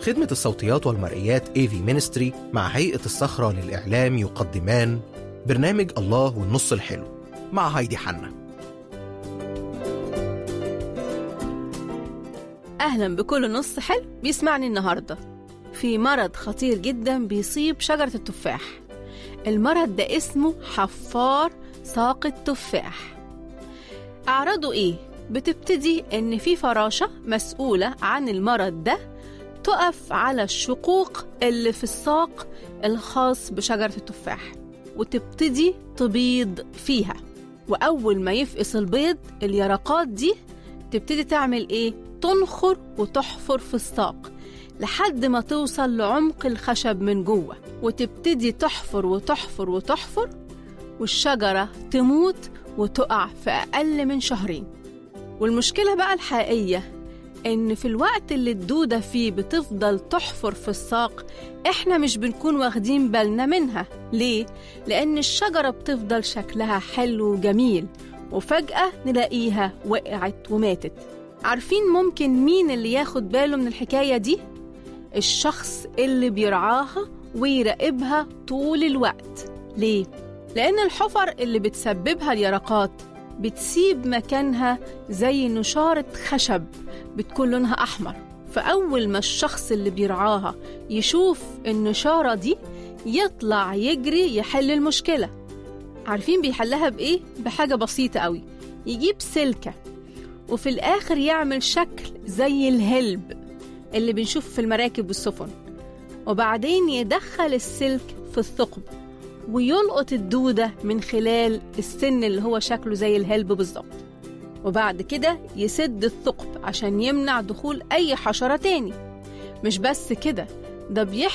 خدمة الصوتيات والمرئيات AV Ministry مع هيئة الصخرة للإعلام يقدمان برنامج الله والنص الحلو مع هايدي حنا أهلا بكل نص حلو بيسمعني النهاردة في مرض خطير جدا بيصيب شجرة التفاح المرض ده اسمه حفار ساق التفاح أعراضه إيه؟ بتبتدي إن في فراشة مسؤولة عن المرض ده تقف على الشقوق اللي في الساق الخاص بشجرة التفاح وتبتدي تبيض فيها وأول ما يفقس البيض اليرقات دي تبتدي تعمل إيه؟ تنخر وتحفر في الساق لحد ما توصل لعمق الخشب من جوه وتبتدي تحفر وتحفر وتحفر والشجرة تموت وتقع في أقل من شهرين والمشكلة بقى الحقيقية إن في الوقت اللي الدودة فيه بتفضل تحفر في الساق إحنا مش بنكون واخدين بالنا منها ليه؟ لأن الشجرة بتفضل شكلها حلو وجميل وفجأة نلاقيها وقعت وماتت عارفين ممكن مين اللي ياخد باله من الحكاية دي؟ الشخص اللي بيرعاها ويراقبها طول الوقت ليه؟ لأن الحفر اللي بتسببها اليرقات بتسيب مكانها زي نشارة خشب بتكون لونها أحمر فأول ما الشخص اللي بيرعاها يشوف النشارة دي يطلع يجري يحل المشكلة عارفين بيحلها بإيه؟ بحاجة بسيطة قوي يجيب سلكة وفي الآخر يعمل شكل زي الهلب اللي بنشوفه في المراكب والسفن وبعدين يدخل السلك في الثقب ويلقط الدودة من خلال السن اللي هو شكله زي الهلب بالظبط وبعد كده يسد الثقب عشان يمنع دخول أي حشرة تاني مش بس كده ده